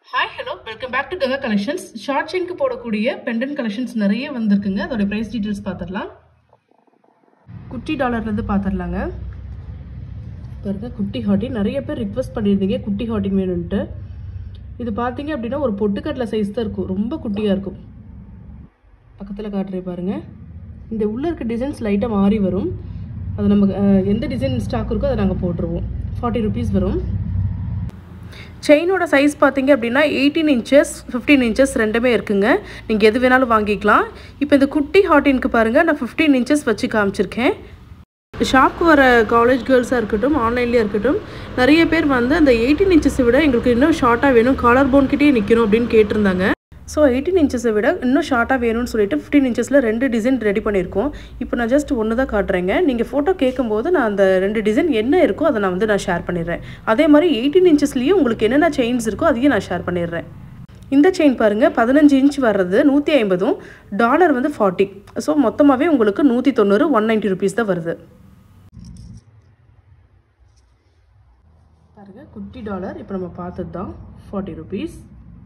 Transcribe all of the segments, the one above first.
hi hello welcome back to Ganga collections short செயின்க்கு போடக்கூடிய pendant collections நிறைய வந்திருக்குங்க அதோட ப்ரைஸ் டீட்டெயில்ஸ் பார்த்துடலாம் குட்டி டாலர்லேருந்து பார்த்துடலாங்க பாருங்க குட்டி ஹாட்டின் நிறைய பேர் ரிக்வஸ்ட் பண்ணியிருந்தீங்க குட்டி ஹாட்டின் வேணும்ன்ட்டு இது பார்த்தீங்க அப்படின்னா ஒரு பொட்டுக்கடலை சைஸ் தான் இருக்கும் ரொம்ப குட்டியாக இருக்கும் பக்கத்தில் காட்டுறேன் பாருங்க இந்த உள்ளே இருக்க டிசைன்ஸ் லைட்டாக மாறி வரும் அது நம்ம அஹ், எந்த டிசைன் ஸ்டாக் இருக்கோ அதை நாங்கள் போட்டுருவோம் ஃபார்ட்டி ருபீஸ் வரும் செயினோட சைஸ் பார்த்தீங்க அப்படின்னா எயிட்டீன் இன்ச்சஸ் ஃபிஃப்டீன் இன்ச்சஸ் ரெண்டுமே இருக்குங்க நீங்கள் எது வேணாலும் வாங்கிக்கலாம் இப்போ இந்த குட்டி ஹாட்டினுக்கு பாருங்கள் நான் ஃபிஃப்டீன் இன்ச்சஸ் வச்சு காமிச்சிருக்கேன் ஷாப்க்கு வர காலேஜ் கேர்ள்ஸாக இருக்கட்டும் ஆன்லைன்லேயே இருக்கட்டும் நிறைய பேர் வந்து அந்த எயிட்டீன் இன்ச்சஸை விட எங்களுக்கு இன்னும் ஷார்ட்டாக வேணும் காலர் போன்கிட்டே நிற்கணும் அப்படின்னு கேட்டிருந்தாங்க ஸோ எயிட்டீன் இன்ச்சஸை விட இன்னும் ஷார்ட்டாக வேணும்னு சொல்லிட்டு ஃபிஃப்டீன் இன்ச்சஸில் ரெண்டு டிசைன் ரெடி பண்ணியிருக்கோம் இப்போ நான் ஜஸ்ட் ஒன்று தான் காட்டுறேங்க நீங்கள் ஃபோட்டோ கேட்கும்போது நான் அந்த ரெண்டு டிசைன் என்ன இருக்கோ அதை நான் வந்து நான் ஷேர் பண்ணிடுறேன் அதே மாதிரி எயிட்டீன் இன்ச்சஸ்லேயும் உங்களுக்கு என்னென்ன செயின்ஸ் இருக்கோ அதையும் நான் ஷேர் பண்ணிடுறேன் இந்த செயின் பாருங்கள் பதினஞ்சு இன்ச் வர்றது நூற்றி ஐம்பதும் டாலர் வந்து ஃபார்ட்டி ஸோ மொத்தமாகவே உங்களுக்கு நூற்றி தொண்ணூறு ஒன் நைன்ட்டி ருபீஸ் தான் வருது பாருங்க குட்டி டாலர் இப்போ நம்ம பார்த்தது தான் ஃபார்ட்டி ருபீஸ்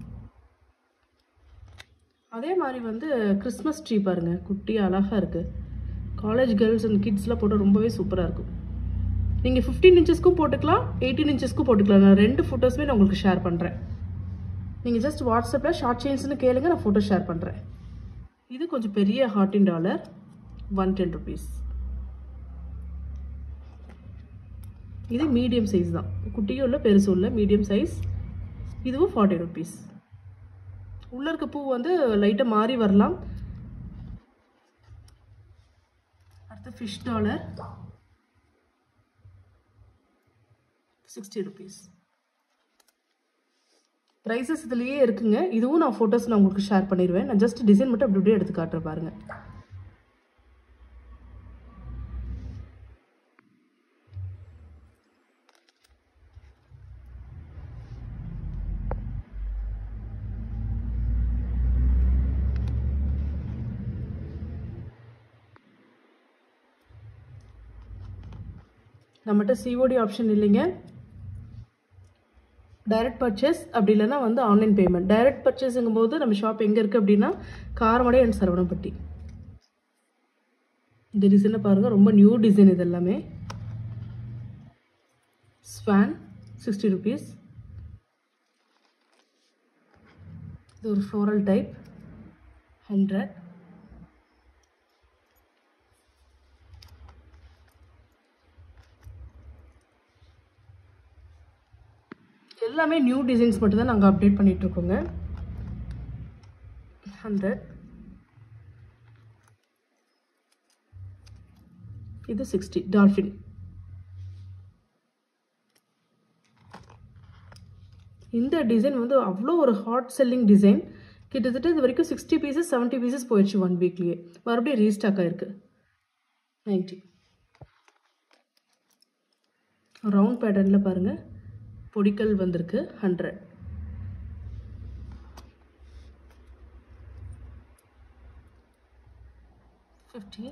அதே மாதிரி வந்து கிறிஸ்மஸ் ட்ரீ பாருங்க குட்டி அழகாக இருக்குது காலேஜ் கேர்ள்ஸ் அண்ட் கிட்ஸ்லாம் போட்டால் ரொம்பவே சூப்பராக இருக்கும் நீங்கள் ஃபிஃப்டீன் இன்ச்சஸ்க்கும் போட்டுக்கலாம் எயிட்டீன் இன்ச்சஸ்க்கும் போட்டுக்கலாம் நான் ரெண்டு ஃபோட்டோஸுமே நான் உங்களுக்கு ஷேர் பண்ணுறேன் நீங்கள் ஜஸ்ட் வாட்ஸ்அப்பில் ஷார்ட் செயின்ஸ்னு கேளுங்க நான் ஃபோட்டோ ஷேர் பண்ணுறேன் இது கொஞ்சம் பெரிய ஹார்டின் டாலர் ஒன் டென் ருபீஸ் இது மீடியம் சைஸ் தான் குட்டியும் இல்லை பெருசும் இல்லை மீடியம் சைஸ் இதுவும் ஃபார்ட்டி ருபீஸ் உள்ள இருக்க பூ வந்து லைட்டாக மாறி வரலாம் அடுத்து fish dollar sixty rupees prices இதுலேயே இருக்குங்க இதுவும் நான் ஃபோட்டோஸ் நான் உங்களுக்கு ஷேர் பண்ணிடுவேன் நான் ஜஸ்ட் டிசைன் மட்டும் அப்படி அப்படியே எடுத்து காட்டுறேன் பாருங்கள் நம்மகிட்ட சிஓடி ஆப்ஷன் இல்லைங்க டைரக்ட் பர்ச்சேஸ் அப்படி இல்லைன்னா வந்து ஆன்லைன் பேமெண்ட் டைரக்ட் பர்ச்சேஸுங்கும் போது நம்ம ஷாப் எங்கே இருக்குது அப்படின்னா காரமடை அண்ட் சரவணப்பட்டி இந்த டிசைனை பாருங்கள் ரொம்ப நியூ டிசைன் இது எல்லாமே ஸ்வான் சிக்ஸ்டி ருபீஸ் இது ஒரு ஃப்ளோரல் டைப் ஹண்ட்ரட் எல்லாமே நியூ டிசைன்ஸ் மட்டும் தான் நாங்கள் அப்டேட் பண்ணிட்டு இருக்கோங்க ஹண்ட்ரட் இது சிக்ஸ்டி டால்ஃபின் இந்த டிசைன் வந்து அவ்வளோ ஒரு ஹாட் செல்லிங் டிசைன் கிட்டத்தட்ட இது வரைக்கும் சிக்ஸ்டி பீசஸ் செவன்ட்டி பீசஸ் போயிடுச்சு ஒன் வீக்லேயே மறுபடியும் ரீஸ்டாக் ஆயிருக்கு நைன்ட்டி ரவுண்ட் பேட்டர்னில் பாருங்கள் பொடிக்கல் வந்திருக்கு ஹண்ட்ரட் ஃபிஃப்டி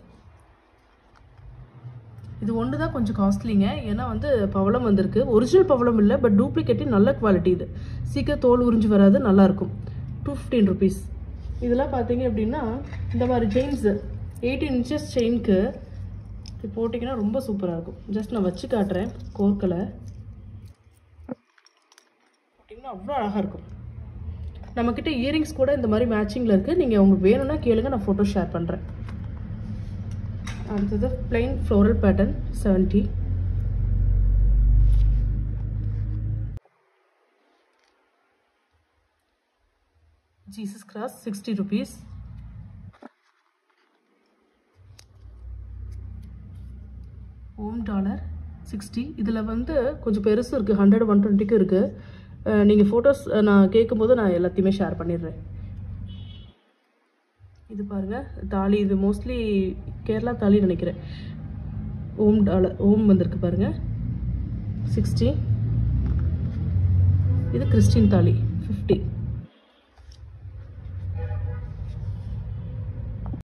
இது ஒன்று தான் கொஞ்சம் காஸ்ட்லிங்க ஏன்னா வந்து பவளம் வந்திருக்கு ஒரிஜினல் பவளம் இல்லை பட் டூப்ளிகேட்டு நல்ல குவாலிட்டி இது சீக்கிரம் தோல் உறிஞ்சு வராது நல்லாயிருக்கும் டூ ஃபிஃப்டீன் ருபீஸ் இதெல்லாம் பார்த்தீங்க அப்படின்னா இந்த மாதிரி செயின்ஸு எயிட்டீன் இன்ச்சஸ் செயின்க்கு இது போட்டிங்கன்னா ரொம்ப சூப்பராக இருக்கும் ஜஸ்ட் நான் வச்சு காட்டுறேன் கோர்க்கலை பார்த்தீங்கன்னா அவ்வளோ அழகாக இருக்கும் நம்மக்கிட்ட இயரிங்ஸ் கூட இந்த மாதிரி மேட்சிங்கில் இருக்குது நீங்கள் உங்களுக்கு வேணும்னா கேளுங்க நான் ஃபோட்டோ ஷேர் பண்ணுறேன் அடுத்தது plain floral pattern seventy Jesus cross sixty rupees Om dollar sixty இதில் வந்து கொஞ்சம் பெருசு இருக்குது ஹண்ட்ரட் ஒன் டுவெண்ட்டிக்கு இருக்குது நீங்கள் ஃபோட்டோஸ் நான் கேட்கும்போது நான் எல்லாத்தையுமே ஷேர் பண்ணிடுறேன் இது பாருங்கள் தாலி இது மோஸ்ட்லி கேரளா தாலி நினைக்கிறேன் ஓம் டாலர் ஓம் வந்திருக்கு பாருங்கள் சிக்ஸ்டி இது கிறிஸ்டின் தாலி